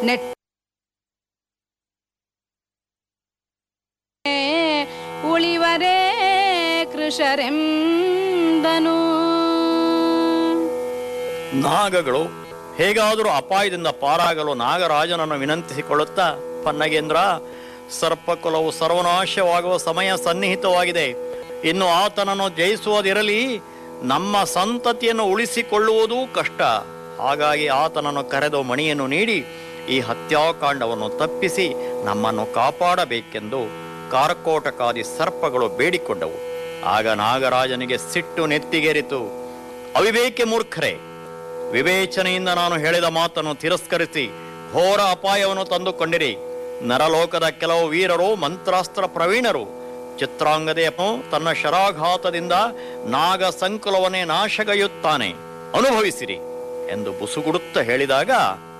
net ಉಳಿವರೇ ಕೃಷರೆಂದನು ನಾಗಗಳು ಹೇಗಾದರೂ ಅಪಾಯದಿಂದ ಪಾರಾಗಲು ನಾಗರಾಜನನ್ನು ವಿನಂತಿಸಿಕೊಳ್ಳುತ್ತಾ ಪನ್ನಗೇಂದ್ರ ಸರ್ಪಕುಲವು ಸರ್ವನಾಶವಾಗುವ ಸಮಯ ಸನ್ನಿಹಿತವಾಗಿದೆ ಇನ್ನು ಆತನನ್ನು ಜಯಿಸುವುದಿರಲಿ ನಮ್ಮ ಸಂತತಿಯನ್ನು ಉಳಿಸಿಕೊಳ್ಳುವುದೂ ಕಷ್ಟ ಹಾಗಾಗಿ ಆತನನ್ನು ಕರೆದು ಮಣಿಯನ್ನು ನೀಡಿ ಈ ಹತ್ಯಾಕಾಂಡವನ್ನು ತಪ್ಪಿಸಿ ನಮ್ಮನ್ನು ಕಾಪಾಡಬೇಕೆಂದು ಕಾರ್ಕೋಟಕಾದಿ ಸರ್ಪಗಳು ಬೇಡಿಕೊಂಡವು ಆಗ ನಾಗರಾಜನಿಗೆ ಸಿಟ್ಟು ನೆತ್ತಿಗೇರಿತು ಅವಿವೇಕೆ ಮೂರ್ಖರೇ ವಿವೇಚನೆಯಿಂದ ನಾನು ಹೇಳಿದ ಮಾತನ್ನು ತಿರಸ್ಕರಿಸಿ ಘೋರ ಅಪಾಯವನ್ನು ತಂದುಕೊಂಡಿರಿ ನರಲೋಕದ ಕೆಲವು ವೀರರು ಮಂತ್ರಾಸ್ತ್ರ ಪ್ರವೀಣರು ಚಿತ್ರಾಂಗದೆಯನು ತನ್ನ ಶರಾಘಾತದಿಂದ ನಾಗ ಸಂಕುಲವನ್ನೇ ನಾಶಗೈಯುತ್ತಾನೆ ಅನುಭವಿಸಿರಿ ಎಂದು ಬುಸುಗುಡುತ್ತ ಹೇಳಿದಾಗ